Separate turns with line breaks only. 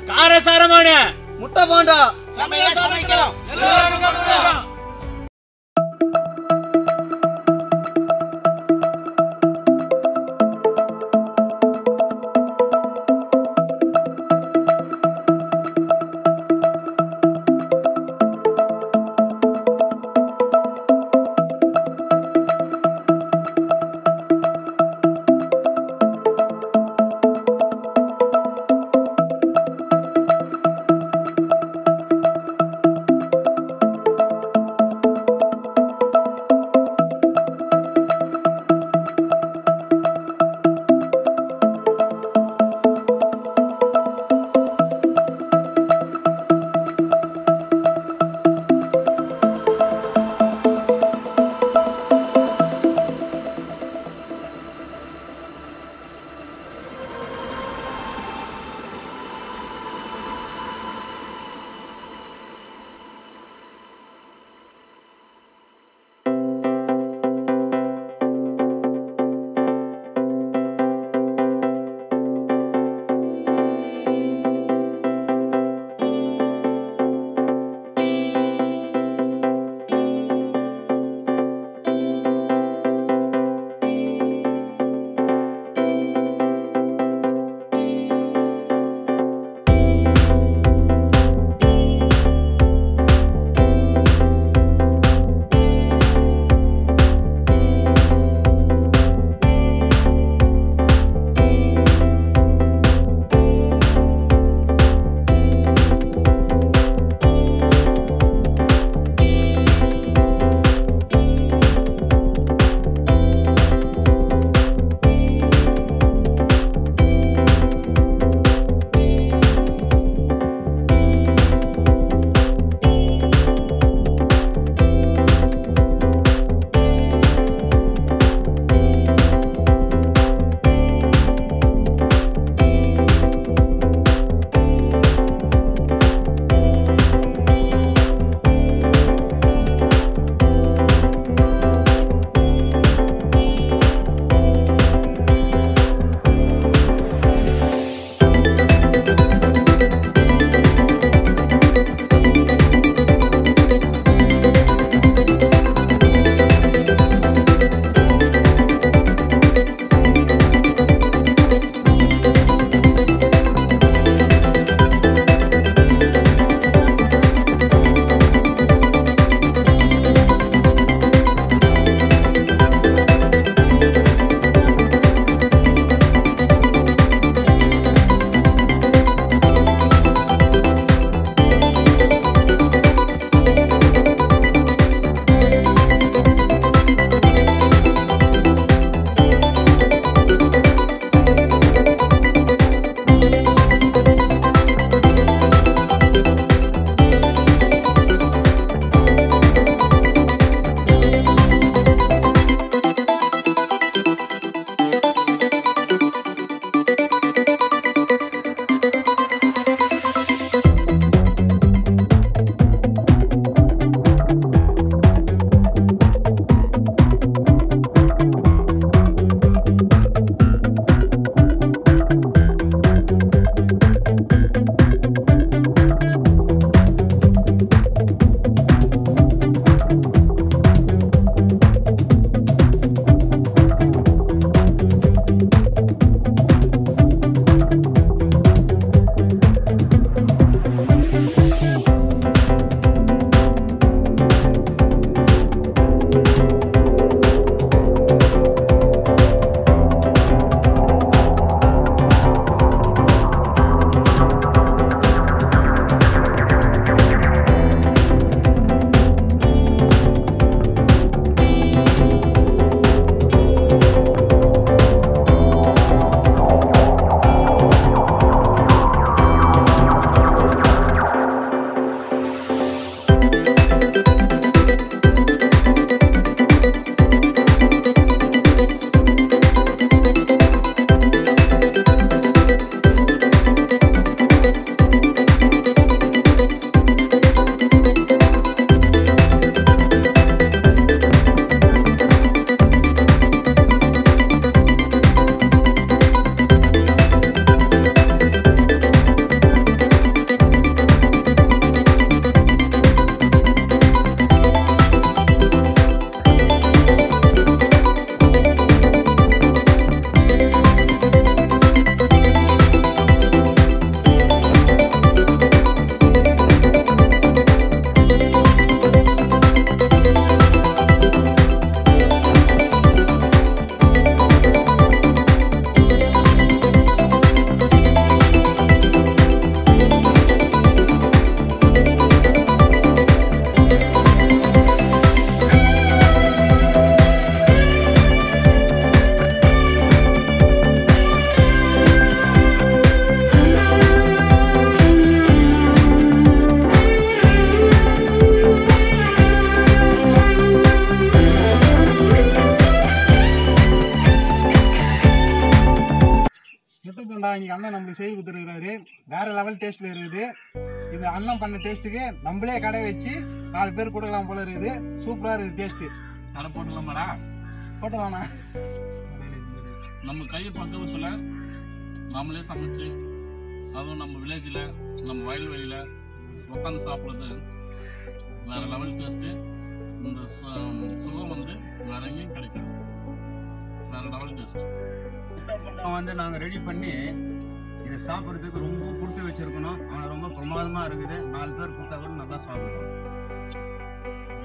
காரசாரமான
முட்டை போண்டா
செமையா சமைக்கிறோம்
எல்லாரும் கொடுக்குறோம்.
முட்டை போண்டா இன்னைக்கு அண்ணன் நம்மளுக்கு செய்து கொடுத்துருக்காரு வேற லெவல் டேஸ்ட்ல இருக்குது இந்த அண்ணன் பண்ண டேஸ்ட்டுக்கு நம்மளே கடை வச்சு நாலு பேர் கொடுக்கலாம் போல இருக்குது சூப்பரா இருக்குது டேஸ்ட்
கடை போட்டுலாமாடா
போட்டலாண்ணா
நம்ம கை பக்குவத்தில் நாமளே சமைச்சு அதுவும் நம்ம வில்லேஜில் நம்ம வயல்வெளியில் உட்காந்து சாப்பிட்றது வேற லெவல் டேஸ்ட்டு இந்த சு- சுகம் வந்து வேற எங்கேயும் கிடைக்காது வேற லெவல் டேஸ்ட்
முட்டை போண்டா வந்து நாங்கள் ரெடி பண்ணி இதை சாப்பிட்றதுக்கு ரொம்ப கொடுத்து வச்சிருக்கணும் ஆனால் ரொம்ப பிரமாதமாக இருக்குது நாலு பேர் கொடுத்தா கூட நல்லா சாப்பிடுவோம்